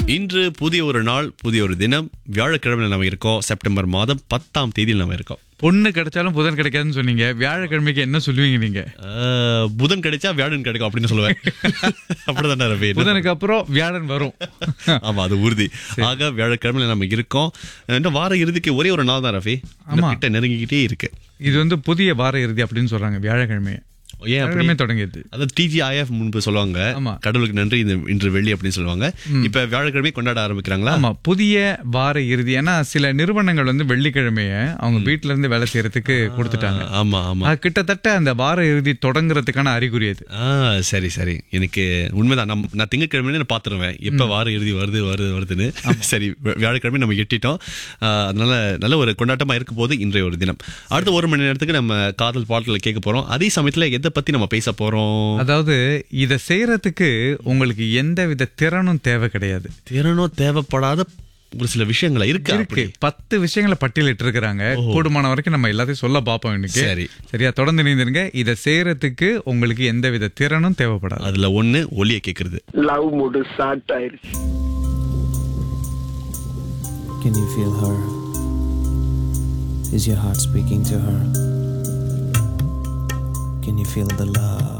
இன்று புதிய ஒரு நாள் புதிய ஒரு தினம் வியாழக்கிழமை நம்ம இருக்கோம் செப்டம்பர் மாதம் பத்தாம் தேதியில் நம்ம இருக்கோம் பொண்ணு கிடைச்சாலும் புதன் கிடைக்காதுன்னு சொன்னீங்க வியாழக்கிழமைக்கு என்ன சொல்லுவீங்க நீங்க ஆஹ், புதன் கிடைச்சா வியாழன் கிடைக்கும் அப்படின்னு சொல்லுவேன் அப்படிதானே ரவி புதனுக்கு அப்புறம் வியாழன் வரும் ஆமா அது உறுதி ஆக வியாழக்கிழமையில நம்ம இருக்கோம் இன்னும் வார இறுதிக்கு ஒரே ஒரு நாள் தான் ரவி ஆமா. கிட்ட நெருங்கிக்கிட்டே இருக்கு இது வந்து புதிய வார இறுதி அப்படின்னு சொல்றாங்க வியாழக்கிழமையை ஏன் அப்படி வியாழக்கிழமை தொடங்கியது அதாவது டிஜிஐஎஃப் முன்பு சொல்லுவாங்க ஆமா. கடவுளுக்கு நன்றி இந்த இன்று வெள்ளி அப்படின்னு சொல்லுவாங்க இப்ப வியாழக்கிழமை கொண்டாட ஆரம்பிக்கிறாங்களா ஆமா புதிய வார இறுதி ஏன்னா சில நிறுவனங்கள் வந்து வெள்ளிக்கிழமைய அவங்க வீட்ல இருந்து வேலை செய்யறதுக்கு கொடுத்துட்டாங்க ஆமா ஆமா அது கிட்டத்தட்ட அந்த வார இறுதி தொடங்குறதுக்கான அறிகுறி அது ஆ சரி சரி எனக்கு உண்மைதான் நம் நான் திங்கட்கிழமை நான் பாத்துருவேன் எப்ப வார இறுதி வருது வருது வருதுன்னு சரி வி- வியாழக்கிழமை நம்ம எட்டிட்டோம் ஆ, அதனால நல்ல ஒரு கொண்டாட்டமா இருக்க போது இன்றைய ஒரு தினம் அடுத்த ஒரு மணி நேரத்துக்கு நம்ம காதல் பாடல்களை கேட்க போறோம் அதே சமயத்துல எதை பத்தி நம்ம பேச போறோம் அதாவது இத செய்யறதுக்கு உங்களுக்கு எந்த வித திறனும் தேவை கிடையாது திறனோ தேவைப்படாத ஒரு சில விஷயங்கள் இருக்கு இருக்கு அப்படி. பத்து விஷயங்களை பட்டியலிட்டு இருக்கிறாங்க கூடுமான வரைக்கும் நம்ம எல்லாத்தையும் சொல்ல பார்ப்போம் இன்னைக்கு சரி. சரியா தொடர்ந்து நீந்திருங்க இதை செய்யறதுக்கு உங்களுக்கு எந்த வித திறனும் தேவைப்படாது அதுல ஒண்ணு ஒலிய கேக்குறது லவ் மூடு ஸ்டார்ட் ஆயிருச்சு Can you feel her? Is your heart speaking to her? Can you feel the love?